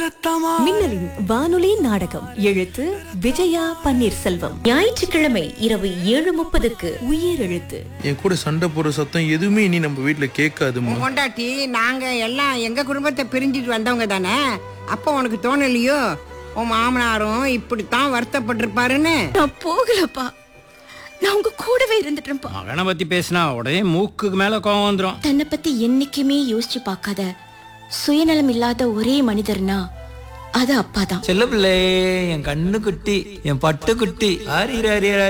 மின்னலின் வானொலி நாடகம் எழுத்து விஜயா பன்னீர்செல்வம் ஞாயிற்றுக்கிழமை இரவு ஏழு முப்பதுக்கு உயிர் எழுத்து என் கூட சண்டை போடுற சத்தம் எதுவுமே இனி நம்ம வீட்ல கேட்காதும்மா உன் கொண்டாட்டி நாங்க எல்லாம் எங்க குடும்பத்தை பிரிஞ்சிட்டு வந்தவங்க தானே அப்போ உனக்கு தோணலையோ உன் மாமனாரும் இப்படித்தான் வருத்தப்பட்டிருப்பாருன்னு நான் போகலப்பா நான் உங்க கூடவே இருந்துட்டேன்ப்பா மகனை பத்தி பேசினா உடனே மூக்குக்கு மேல கோவம் வந்துரும் தன்னை பத்தி என்னைக்குமே யோசிச்சு பார்க்காத சுயநலம் இல்லாத ஒரே மனிதர்னா அது அப்பாதான் செல்ல பிள்ளை என் கண்ணு குட்டி என் பட்டு குட்டி ஆரி